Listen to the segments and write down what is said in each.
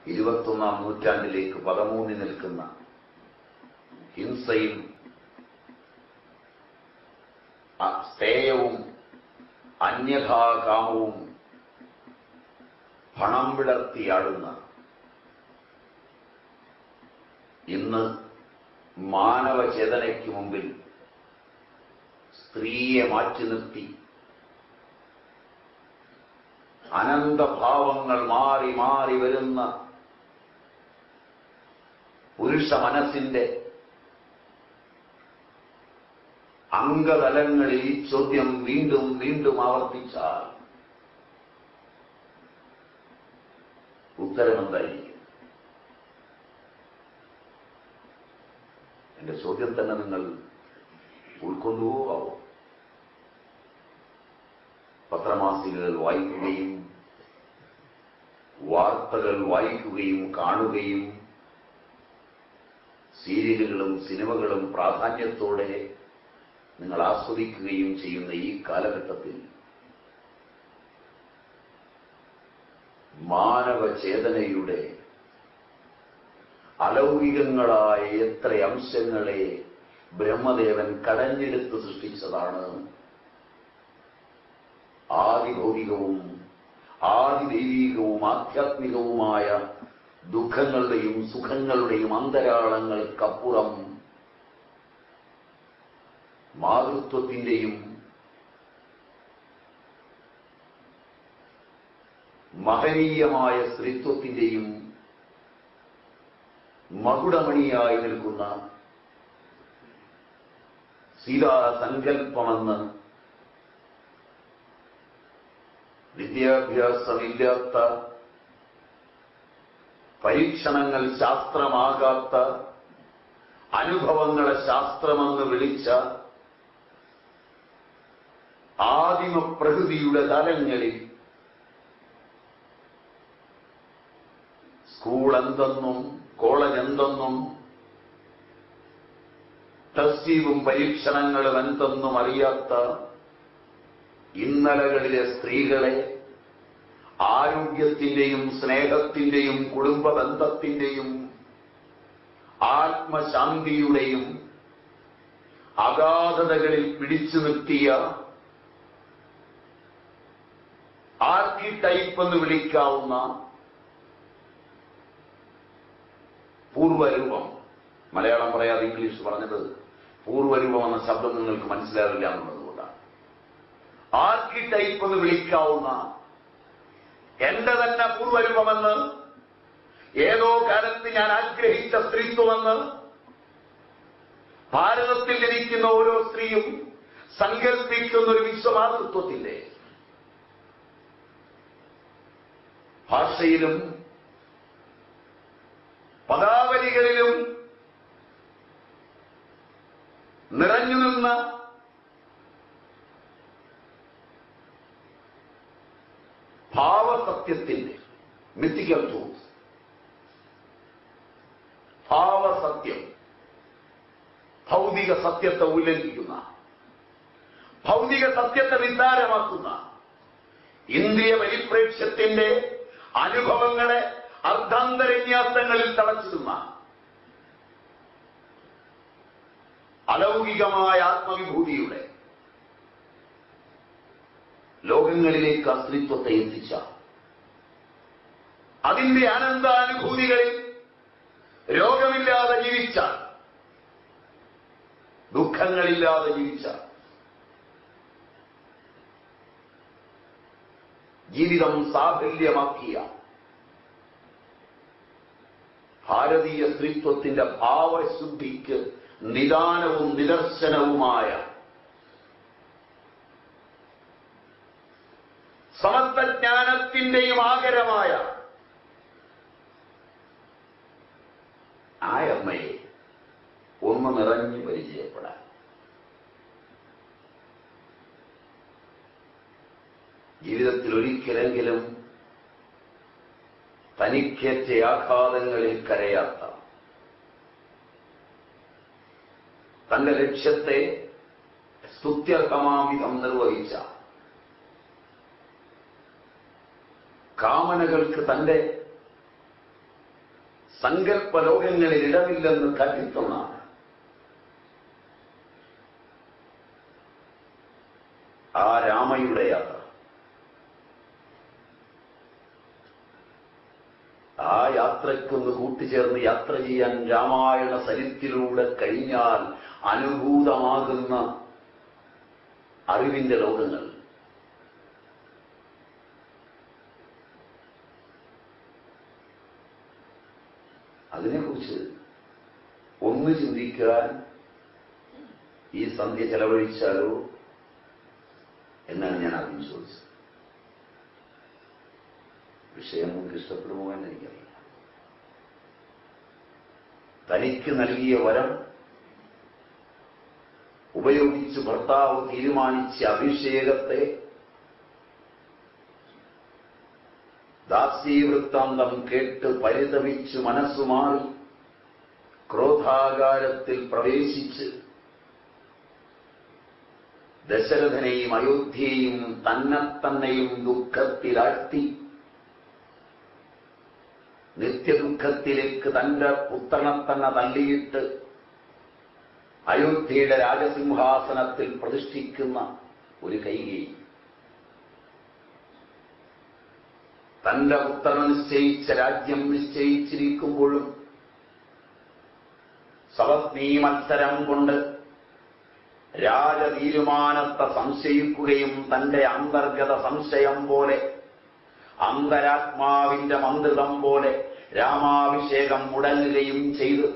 ഇരുപത്തൊന്നാം നൂറ്റാണ്ടിലേക്ക് പദമൂന്നി നിൽക്കുന്ന ഹിംസയും അ- സ്ഥേയവും അന്യഥാകാമവും പണം വിടർത്തിയാടുന്ന ഇന്ന് മാനവചേതനയ്ക്ക് മുമ്പിൽ സ്ത്രീയെ മാറ്റി നിർത്തി അനന്തഭാവങ്ങൾ മാറി മാറി വരുന്ന പുരുഷ മനസ്സിന്റെ അംഗതലങ്ങളിൽ ഈ ചോദ്യം വീണ്ടും വീണ്ടും ആവർത്തിച്ചാൽ ഉത്തരമെന്തായിരിക്കും എന്റെ ചോദ്യം തന്നെ നിങ്ങൾ ഉൾക്കൊണ്ടുപോകാവോ പത്രമാസികകൾ വായിക്കുകയും വാർത്തകൾ വായിക്കുകയും കാണുകയും സീരിയലുകളും സിനിമകളും പ്രാധാന്യത്തോടെ നിങ്ങൾ ആസ്വദിക്കുകയും ചെയ്യുന്ന ഈ കാലഘട്ടത്തിൽ മാനവചേതനയുടെ അലൗകികങ്ങളായ എത്ര അംശങ്ങളെ ബ്രഹ്മദേവൻ കടഞ്ഞെടുത്ത് സൃഷ്ടിച്ചതാണ് ആദിഭൗതികവും ആദിദൈവികവും ആധ്യാത്മികവുമായ ദുഃഖങ്ങളുടെയും സുഖങ്ങളുടെയും അന്തരാളങ്ങൾക്കപ്പുറം മാതൃത്വത്തിന്റെയും മഹനീയമായ സ്ത്രീത്വത്തിന്റെയും മകുടമണിയായി നിൽക്കുന്ന സീതാസങ്കല്പമെന്ന് വിദ്യാഭ്യാസമില്ലാത്ത പരീക്ഷണങ്ങൾ ശാസ്ത്രമാകാത്ത അനുഭവങ്ങളെ ശാസ്ത്രമെന്ന് വിളിച്ച ആദിമ പ്രകൃതിയുടെ തലങ്ങളിൽ സ്കൂൾ എന്തെന്നും കോളേജ് എന്തെന്നും ടെസ്റ്റീവും പരീക്ഷണങ്ങളും എന്തെന്നും അറിയാത്ത ഇന്നലകളിലെ സ്ത്രീകളെ ആരോഗ്യത്തിന്റെയും സ്നേഹത്തിന്റെയും കുടുംബബന്ധത്തിന്റെയും ആത്മശാന്തിയുടെയും അഗാധതകളിൽ പിടിച്ചു നിർത്തിയ ആർക്കിടൈപ്പ് എന്ന് വിളിക്കാവുന്ന പൂർവരൂപം മലയാളം പറയാതെ ഇംഗ്ലീഷ് പറഞ്ഞത് പൂർവരൂപം എന്ന ശബ്ദം നിങ്ങൾക്ക് മനസ്സിലാവില്ല എന്നുള്ളതുകൊണ്ടാണ് ആർക്കിടൈപ്പ് എന്ന് വിളിക്കാവുന്ന എന്റെ തന്നെ പൂർവരൂപമെന്ന് ഏതോ കാലത്ത് ഞാൻ ആഗ്രഹിച്ച സ്ത്രീത്വമെന്ന് ഭാരതത്തിൽ ജനിക്കുന്ന ഓരോ സ്ത്രീയും സങ്കല്പിക്കുന്ന ഒരു വിശ്വമാതൃത്വത്തിന്റെ ഭാഷയിലും പദാവലികളിലും നിറഞ്ഞു നിന്ന ഭാവസത്യത്തിന്റെ മിത്തിക്കൽ ട്രൂത്ത് ഭാവസത്യം ഭൗതിക സത്യത്തെ ഉല്ലംഘിക്കുന്ന ഭൗതിക സത്യത്തെ നിസ്സാരമാക്കുന്ന ഇന്ദ്രിയ പരിപ്രേക്ഷ്യത്തിന്റെ അനുഭവങ്ങളെ അർദ്ധാന്തരന്യാസങ്ങളിൽ തളച്ചിടുന്ന അലൗകികമായ ആത്മവിഭൂതിയുടെ ലോകങ്ങളിലേക്ക് അസ്തിത്വത്തെ എത്തിച്ച അതിന്റെ ആനന്ദാനുഭൂതികളിൽ രോഗമില്ലാതെ ജീവിച്ച ദുഃഖങ്ങളില്ലാതെ ജീവിച്ച ജീവിതം സാഫല്യമാക്കിയ ഭാരതീയ സ്ത്രീത്വത്തിന്റെ ഭാവശുദ്ധിക്ക് നിദാനവും നിദർശനവുമായ സമത്വജ്ഞാനത്തിന്റെയും ആകരമായ ആ അമ്മയെ ഒന്ന് നിറഞ്ഞു പരിചയപ്പെടാൻ ജീവിതത്തിൽ ഒരിക്കലെങ്കിലും തനിക്കേറ്റ ആഘാതങ്ങളിൽ കരയാത്ത തന്റെ ലക്ഷ്യത്തെ സ്തുത്യർഹമാവിധം നിർവഹിച്ച കാമനകൾക്ക് തന്റെ സങ്കല്പ ലോകങ്ങളിൽ ഇടമില്ലെന്ന് കരുത്തൊന്നാണ് ആ രാമയുടെ യാത്ര ആ യാത്രയ്ക്കൊന്ന് കൂട്ടിച്ചേർന്ന് യാത്ര ചെയ്യാൻ രാമായണ സരിത്തിലൂടെ കഴിഞ്ഞാൽ അനുഭൂതമാകുന്ന അറിവിന്റെ ലോകങ്ങൾ അതിനെക്കുറിച്ച് ഒന്ന് ചിന്തിക്കാൻ ഈ സന്ധ്യ ചെലവഴിച്ചാലോ എന്നാണ് ഞാൻ ആദ്യം ചോദിച്ചത് വിഷയം നിങ്ങൾക്ക് ഇഷ്ടപ്പെടുമോ എന്ന് എനിക്കറിയില്ല തനിക്ക് നൽകിയ വരം ഉപയോഗിച്ച് ഭർത്താവ് തീരുമാനിച്ച അഭിഷേകത്തെ ദാസീവൃത്താന്തം കേട്ട് പരിതപിച്ച് മനസ്സുമാറി ക്രോധാകാരത്തിൽ പ്രവേശിച്ച് ദശരഥനെയും അയോധ്യയെയും തന്നെത്തന്നെയും ദുഃഖത്തിലാഴ്ത്തി നിത്യദുഃഖത്തിലേക്ക് തന്റെ പുത്രനെ തന്നെ തള്ളിയിട്ട് അയോധ്യയുടെ രാജസിംഹാസനത്തിൽ പ്രതിഷ്ഠിക്കുന്ന ഒരു കൈകേയി തന്റെ പുത്രൻ നിശ്ചയിച്ച രാജ്യം നിശ്ചയിച്ചിരിക്കുമ്പോഴും സപത്നീ മത്സരം കൊണ്ട് രാജതീരുമാനത്തെ സംശയിക്കുകയും തന്റെ അന്തർഗത സംശയം പോലെ അന്തരാത്മാവിന്റെ മന്ത്രിതം പോലെ രാമാഭിഷേകം മുടങ്ങുകയും ചെയ്ത്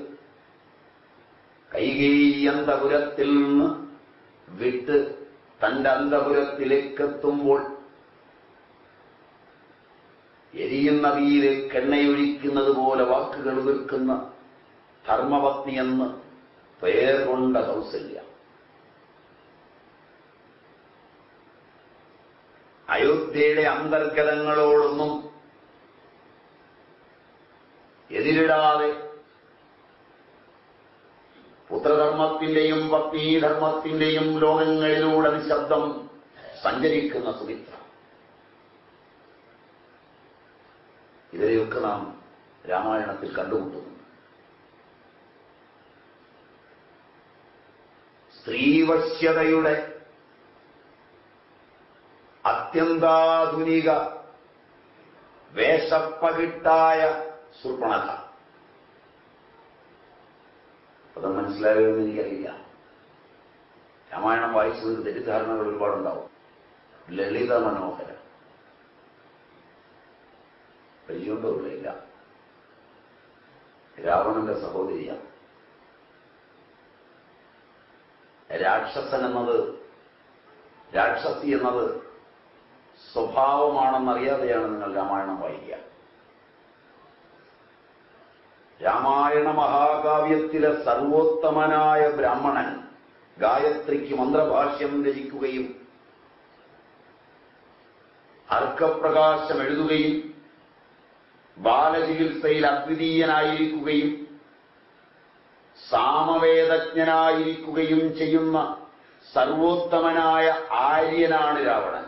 കൈകേയി അന്തപുരത്തിൽ നിന്ന് വിട്ട് തന്റെ അന്തപുരത്തിലേക്കെത്തുമ്പോൾ എരിയുന്ന തീയിലേക്ക് എണ്ണയൊഴിക്കുന്നത് പോലെ വാക്കുകൾ നിൽക്കുന്ന ധർമ്മപത്നി എന്ന് പേർ കൊണ്ട കൗസല്യ അയോധ്യയുടെ അന്തർഗതങ്ങളോടൊന്നും എതിരിടാതെ പുത്രധർമ്മത്തിന്റെയും പത്നീധർമ്മത്തിന്റെയും ലോകങ്ങളിലൂടെ നിശബ്ദം സഞ്ചരിക്കുന്ന സുമിത്ര ഇവരെയൊക്കെ നാം രാമായണത്തിൽ കണ്ടുമുട്ടുന്നു സ്ത്രീവശ്യതയുടെ അത്യന്താധുനിക വേഷപ്പകിട്ടായ സുർപ്പണക പദം മനസ്സിലായോ എന്ന് എനിക്കറിയില്ല രാമായണം വായിച്ചതിന് തെറ്റിദ്ധാരണകൾ ഒരുപാടുണ്ടാവും ലളിത മനോഹര പരിചയമുണ്ടോ ഇല്ല രാവണന്റെ സഹോദരിയാണ് രാക്ഷസൻ എന്നത് രാക്ഷസി എന്നത് സ്വഭാവമാണെന്നറിയാതെയാണ് നിങ്ങൾ രാമായണം വായിക്കുക രാമായണ മഹാകാവ്യത്തിലെ സർവോത്തമനായ ബ്രാഹ്മണൻ ഗായത്രിക്ക് മന്ത്രഭാഷ്യം രചിക്കുകയും അർക്കപ്രകാശം എഴുതുകയും ബാലചികിത്സയിൽ അദ്വിതീയനായിരിക്കുകയും സാമവേദജ്ഞനായിരിക്കുകയും ചെയ്യുന്ന സർവോത്തമനായ ആര്യനാണ് രാവണൻ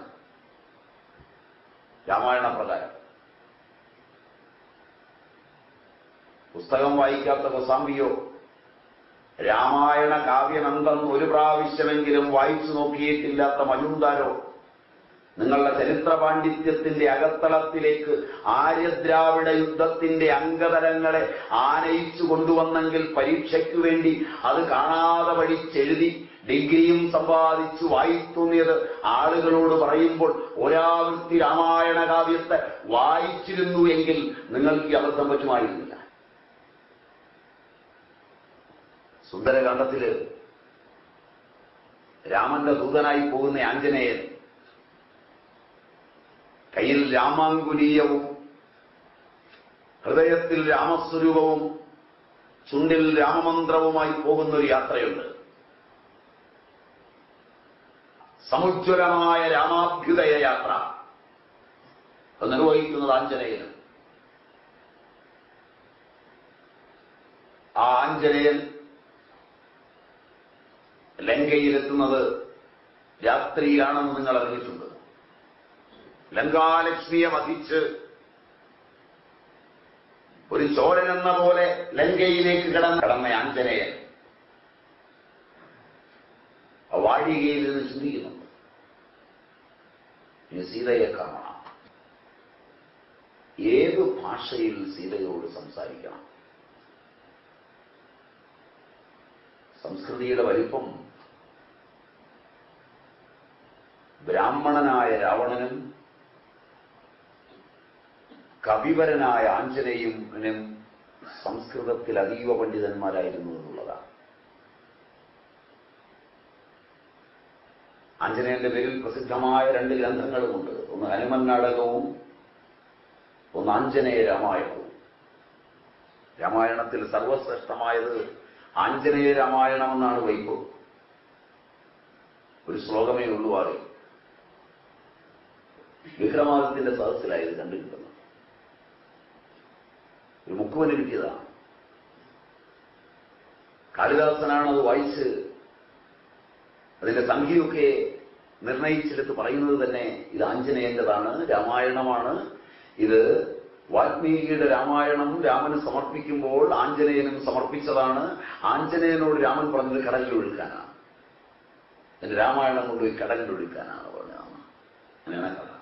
രാമായണ പ്രകാരം പുസ്തകം വായിക്കാത്ത കൊസാമ്പിയോ രാമായണ കാവ്യമെന്തെന്ന് ഒരു പ്രാവശ്യമെങ്കിലും വായിച്ചു നോക്കിയിട്ടില്ലാത്ത മജുംദാരോ നിങ്ങളുടെ ചരിത്ര പാണ്ഡിത്യത്തിന്റെ അകത്തളത്തിലേക്ക് ആര്യദ്രാവിഡ യുദ്ധത്തിന്റെ അംഗതലങ്ങളെ ആനയിച്ചു കൊണ്ടുവന്നെങ്കിൽ പരീക്ഷയ്ക്കു വേണ്ടി അത് കാണാതെ പഠിച്ചെഴുതി ഡിഗ്രിയും സമ്പാദിച്ചു വായിത്തുന്നിയത് ആളുകളോട് പറയുമ്പോൾ ഒരാവൃത്തി രാമായണ കാവ്യത്തെ വായിച്ചിരുന്നു എങ്കിൽ നിങ്ങൾക്ക് ഈ അബദ്ധം പറ്റുമായിരുന്നില്ല സുന്ദരകാന്ഡത്തില് രാമന്റെ ദൂതനായി പോകുന്ന ആഞ്ജനേയൻ കയ്യിൽ രാമാങ്കുലീയവും ഹൃദയത്തിൽ രാമസ്വരൂപവും ചുണ്ടിൽ രാമമന്ത്രവുമായി പോകുന്ന ഒരു യാത്രയുണ്ട് സമുജ്വലമായ രാമാഭ്യുദയ യാത്ര അത് നിർവഹിക്കുന്നത് ആഞ്ജനേയൻ ആ ആഞ്ജനേയൻ ലങ്കയിലെത്തുന്നത് രാത്രിയിലാണെന്ന് നിങ്ങൾ അറിഞ്ഞിട്ടുണ്ട് ലങ്കാലക്ഷ്മിയെ വധിച്ച് ഒരു ചോരൻ എന്ന പോലെ ലങ്കയിലേക്ക് കിടന്ന കിടന്ന ആഞ്ജനേയൻ ആ വാഴികയിൽ നിന്ന് ചിന്തിക്കുന്നുണ്ട് ഇനി സീതയെ കാണണം ഏത് ഭാഷയിൽ സീതയോട് സംസാരിക്കണം സംസ്കൃതിയുടെ വലിപ്പം ബ്രാഹ്മണനായ രാവണനും കവിവരനായ ആഞ്ജനേയനും സംസ്കൃതത്തിൽ അതീവ പണ്ഡിതന്മാരായിരുന്നു എന്നുള്ളതാണ് ആഞ്ജനേയന്റെ പേരിൽ പ്രസിദ്ധമായ രണ്ട് ഗ്രന്ഥങ്ങളുമുണ്ട് ഒന്ന് ഹനുമൻ നാടകവും ഒന്ന് ആഞ്ജനേയ രാമായണവും രാമായണത്തിൽ സർവശ്രേഷ്ഠമായത് ആഞ്ജനേയ രാമായണം എന്നാണ് വൈപ്പ് ഒരു ശ്ലോകമേ ഉള്ളൂ അറിയും വിക്രമാദിത്യന്റെ സദസ്സിലായി ഇത് കണ്ടിട്ടുള്ളത് ഒരു മുക്കുവന് കിട്ടിയതാണ് കാളിദാസനാണ് അത് വായിച്ച് അതിന്റെ സംഖ്യയൊക്കെ നിർണയിച്ചെടുത്ത് പറയുന്നത് തന്നെ ഇത് ആഞ്ജനേയന്റേതാണ് രാമായണമാണ് ഇത് വാൽമീകിയുടെ രാമായണം രാമന് സമർപ്പിക്കുമ്പോൾ ആഞ്ജനേയനും സമർപ്പിച്ചതാണ് ആഞ്ജനേയനോട് രാമൻ പറഞ്ഞത് കടലിൽ ഒഴുക്കാനാണ് എന്റെ രാമായണം കൊണ്ടുപോയി കടലിൽ ഒഴുക്കാനാണ് പറഞ്ഞതാണ് അങ്ങനെയാണ് കഥ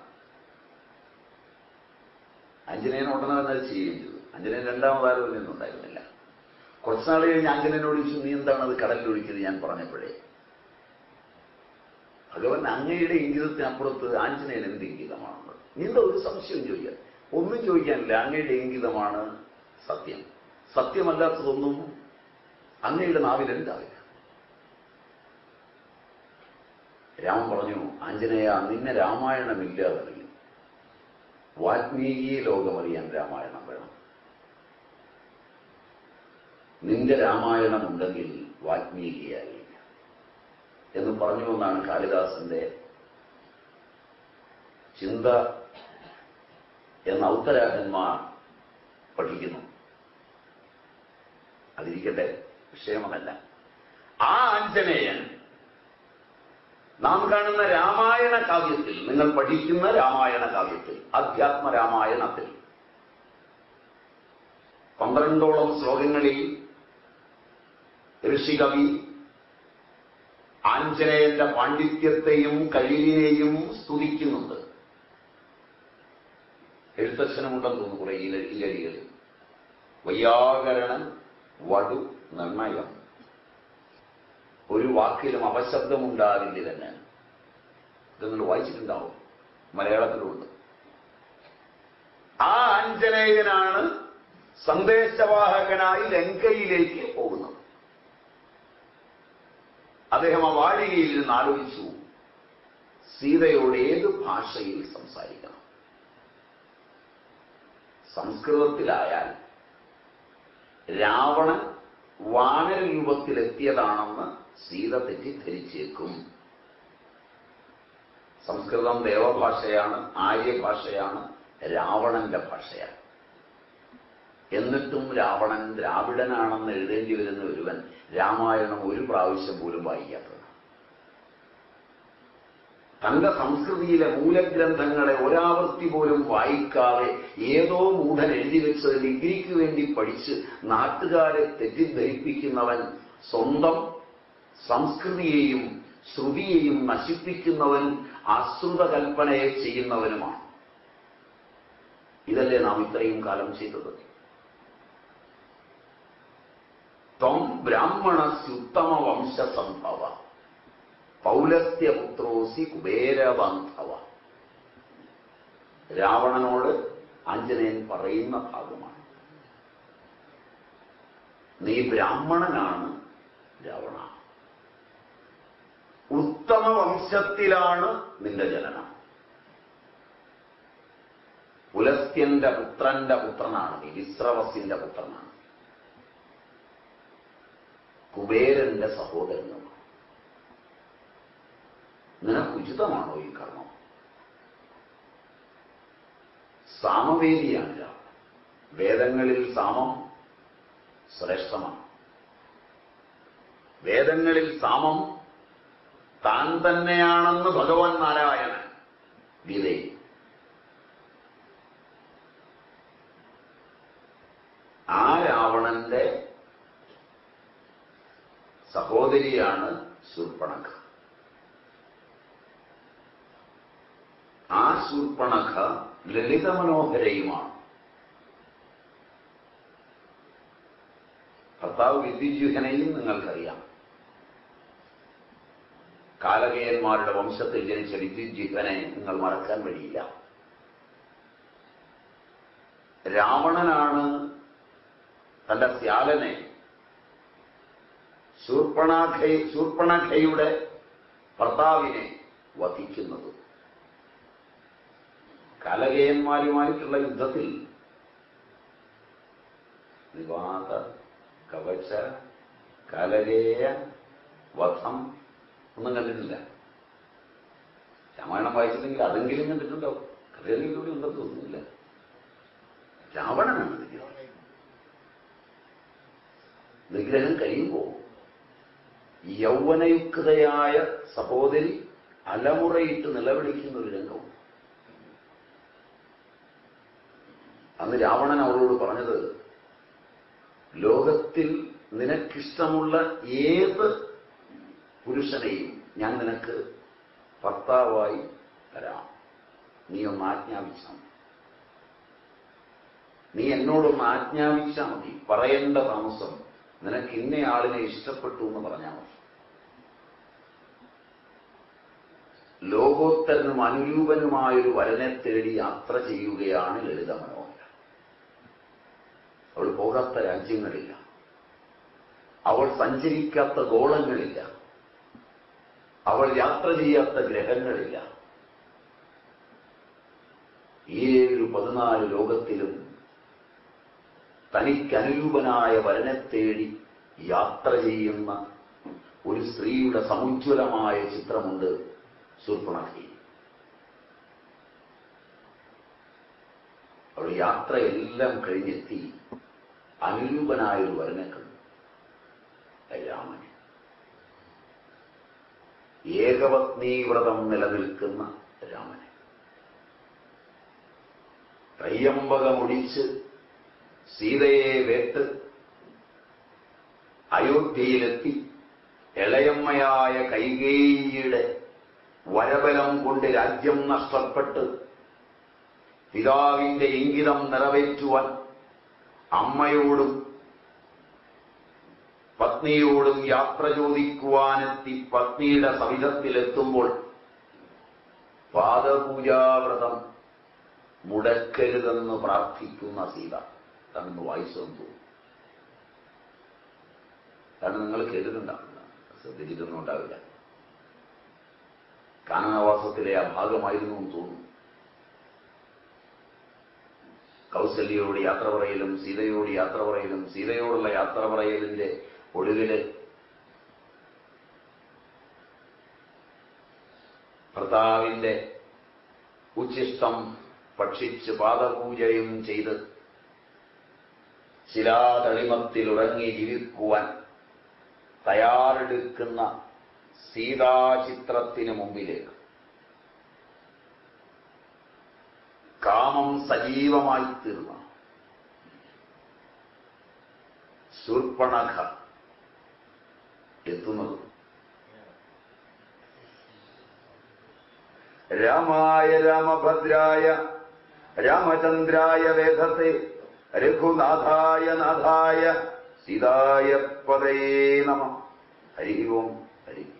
ആഞ്ജനേയൻ ഉടനെ തന്നെ അത് ചെയ്യുകയും ചെയ്തു ആഞ്ജനേയൻ രണ്ടാമതാരോ ഒന്നും ഉണ്ടായിരുന്നില്ല കുറച്ചുനാൾ കഴിഞ്ഞ് ആഞ്ജനേയനോട് ചോദിച്ചു നീ എന്താണ് അത് കടലിൽ ഒഴിക്കുന്നത് ഞാൻ പറഞ്ഞപ്പോഴേ ഭഗവൻ അങ്ങയുടെ ഇംഗിതത്തിനപ്പുറത്ത് ആഞ്ജനേയൻ എന്ത് ഇംഗിതമാണെന്ന് നീ എന്താ ഒരു സംശയം ചോദിക്കാൻ ഒന്നും ചോദിക്കാനില്ല അങ്ങയുടെ ഇംഗിതമാണ് സത്യം സത്യമല്ലാത്തതൊന്നും അങ്ങയുടെ നാവിലുണ്ടാവില്ല രാമൻ പറഞ്ഞു ആഞ്ജനേയ നിന്നെ രാമായണമില്ലാതറിയും വാൽമീകി ലോകമറിയാൻ രാമായണം വേണം നിന്റെ രാമായണം ഉണ്ടെങ്കിൽ വാൽമീകിയായി എന്ന് പറഞ്ഞുകൊണ്ടാണ് കാളിദാസന്റെ ചിന്ത എന്ന ഔത്തരാജന്മാർ പഠിക്കുന്നു അതിരിക്കട്ടെ വിഷയമല്ല ആ ആഞ്ജനേയൻ നാം കാണുന്ന രാമായണ കാവ്യത്തിൽ നിങ്ങൾ പഠിക്കുന്ന രാമായണ കാവ്യത്തിൽ അധ്യാത്മ രാമായണത്തിൽ പന്ത്രണ്ടോളം ശ്ലോകങ്ങളിൽ ഋഷികവി ആഞ്ജനേയന്റെ പാണ്ഡിത്യത്തെയും കഴിവിനെയും സ്തുതിക്കുന്നുണ്ട് എഴുത്തച്ഛനുമുണ്ടെന്ന് തോന്നുന്നു കുറെ ഇലടികളിൽ വയ്യാകരണം വടു നിർണയം ഒരു വാക്കിലും അപശബ്ദമുണ്ടാകില്ല തന്നെ ഇത് നിങ്ങൾ വായിച്ചിട്ടുണ്ടാവും മലയാളത്തിലുണ്ട് ആ ആഞ്ജനേയനാണ് സന്ദേശവാഹകനായി ലങ്കയിലേക്ക് പോകുന്നത് അദ്ദേഹം ആ വാഴികയിൽ നിന്ന് ആലോചിച്ചു സീതയോട് ഏത് ഭാഷയിൽ സംസാരിക്കണം സംസ്കൃതത്തിലായാൽ രാവണൻ വാനര രൂപത്തിലെത്തിയതാണെന്ന് സീത തെറ്റിദ്ധരിച്ചേക്കും സംസ്കൃതം ദേവഭാഷയാണ് ആര്യഭാഷയാണ് രാവണന്റെ ഭാഷയാണ് എന്നിട്ടും രാവണൻ ദ്രാവിഡനാണെന്ന് എഴുതേണ്ടി വരുന്ന ഒരുവൻ രാമായണം ഒരു പ്രാവശ്യം പോലും വായിക്കാത്തത് തന്റെ സംസ്കൃതിയിലെ മൂലഗ്രന്ഥങ്ങളെ ഒരാവർത്തി പോലും വായിക്കാതെ ഏതോ മൂഢൻ എഴുതി വെച്ചത് ഡിഗ്രിക്ക് വേണ്ടി പഠിച്ച് നാട്ടുകാരെ തെറ്റിദ്ധരിപ്പിക്കുന്നവൻ സ്വന്തം സംസ്കൃതിയെയും ശ്രുതിയെയും നശിപ്പിക്കുന്നവനും ആശ്രിത കൽപ്പനയെ ചെയ്യുന്നവനുമാണ് ഇതല്ലേ നാം ഇത്രയും കാലം ചെയ്തത് ത്വം ബ്രാഹ്മണസ്യുത്തമ വംശസംഭവ പൗലസ്ത്യപുത്രോസി കുബേരബാന്ധവ രാവണനോട് ആഞ്ജനേയൻ പറയുന്ന ഭാഗമാണ് നീ ബ്രാഹ്മണനാണ് രാവണ ഉത്തമ വംശത്തിലാണ് നിന്റെ ജനനം പുലസ്ത്യന്റെ പുത്രന്റെ പുത്രനാണ് നീ വിശ്രവസിന്റെ പുത്രനാണ് കുബേരന്റെ സഹോദരനുമാണ് നിനക്ക് ഉചിതമാണോ ഈ കർമ്മം സാമവേദിയാണ് രാവണൻ വേദങ്ങളിൽ സാമം ശ്രേഷ്ഠമാണ് വേദങ്ങളിൽ സാമം താൻ തന്നെയാണെന്ന് ഭഗവാൻ നാരായണൻ ഗീതയിൽ രാവണന്റെ സഹോദരിയാണ് ശൂർപ്പണഖ ആ ശൂർപ്പണഖ ലളിതമനോഹരയുമാണ് ഭർത്താവ് വിദ്യുജുഹനെയും നിങ്ങൾക്കറിയാം കാലകേയന്മാരുടെ വംശത്തിൽ ജനിച്ച വിദ്യുജിഹനെ നിങ്ങൾ മറക്കാൻ വഴിയില്ല രാവണനാണ് തന്റെ സ്യാലനെ ശൂർപ്പണാഖ ശൂർപ്പണഖയുടെ ഭർത്താവിനെ വധിക്കുന്നത് കലകേയന്മാരുമായിട്ടുള്ള യുദ്ധത്തിൽ വിവാദ കവച കലകേയ വധം ഒന്നും കണ്ടിട്ടില്ല രാമായണം വായിച്ചില്ലെങ്കിൽ അതെങ്കിലും കണ്ടിട്ടുണ്ടോ കഥകളിൽ കൂടി ഉണ്ടെന്ന് തോന്നുന്നില്ല രാവണനാണ് വിഗ്രഹം വിഗ്രഹം കഴിയുമ്പോൾ യൗവനയുക്തയായ സഹോദരി അലമുറയിട്ട് നിലവിളിക്കുന്ന ഒരു രംഗവും അന്ന് രാവണൻ അവളോട് പറഞ്ഞത് ലോകത്തിൽ നിനക്കിഷ്ടമുള്ള ഏത് പുരുഷനെയും ഞാൻ നിനക്ക് ഭർത്താവായി തരാം നീ ഒന്ന് ആജ്ഞാപിച്ചാൽ മതി നീ എന്നോടൊന്ന് ആജ്ഞാപിച്ചാൽ മതി പറയേണ്ട താമസം നിനക്ക് ഇന്നയാളിനെ ഇഷ്ടപ്പെട്ടു എന്ന് പറഞ്ഞാൽ മതി ലോകോത്തരനും അനുരൂപനുമായൊരു വരനെ തേടി യാത്ര ചെയ്യുകയാണ് ലളിത മനോഹര അവൾ പോകാത്ത രാജ്യങ്ങളില്ല അവൾ സഞ്ചരിക്കാത്ത ഗോളങ്ങളില്ല അവൾ യാത്ര ചെയ്യാത്ത ഗ്രഹങ്ങളില്ല ഏഴു പതിനാല് ലോകത്തിലും തനിക്കനുരൂപനായ വരനെ തേടി യാത്ര ചെയ്യുന്ന ഒരു സ്ത്രീയുടെ സമുജ്വലമായ ചിത്രമുണ്ട് ശൂർപ്പണഖി അവൾ യാത്രയെല്ലാം കഴിഞ്ഞെത്തി അനുരൂപനായൊരു വരനെ കണ്ടു രാമനെ ഏകപത്നീ വ്രതം നിലനിൽക്കുന്ന രാമനെ ത്രയ്യമ്പകമൊടിച്ച് സീതയെ വേട്ട് അയോധ്യയിലെത്തി ഇളയമ്മയായ കൈകേയിയുടെ വരബലം കൊണ്ട് രാജ്യം നഷ്ടപ്പെട്ട് പിതാവിന്റെ ഇംഗിതം നിറവേറ്റുവാൻ അമ്മയോടും പത്നിയോടും യാത്ര ചോദിക്കുവാനെത്തി പത്നിയുടെ സവിധത്തിലെത്തുമ്പോൾ പാദപൂജാവ്രതം മുടക്കരുതെന്ന് പ്രാർത്ഥിക്കുന്ന സീത തന്ന് വായിച്ചെന്ന് തോന്നുന്നു കാരണം നിങ്ങൾ കേട്ടിട്ടുണ്ടാവില്ല ശ്രദ്ധിച്ചിട്ടൊന്നും ഉണ്ടാവില്ല കാനനവാസത്തിലെ ആ ഭാഗമായിരുന്നു എന്ന് തോന്നുന്നു കൗസല്യയോട് യാത്ര പറയലും സീതയോട് യാത്ര പറയലും സീതയോടുള്ള യാത്ര പറയലിന്റെ ഒടുവില് ഭർത്താവിന്റെ ഉച്ഛിഷ്ടം ഭക്ഷിച്ച് പാദപൂജയും ചെയ്ത് ശിലാതളിമത്തിൽ ഉറങ്ങി ജീവിക്കുവാൻ തയ്യാറെടുക്കുന്ന സീതാചിത്രത്തിന് മുമ്പിലേക്ക് കാമം സജീവമായി തീർന്ന ശൂർപ്പണഖ എത്തുന്നത് രാമായ രാമഭദ്രായ രാമചന്ദ്രായ വേദത്തെ രഘുനാഥായ നാഥായ സീതായ പദേ നമ ഹരി ഓം ഹരി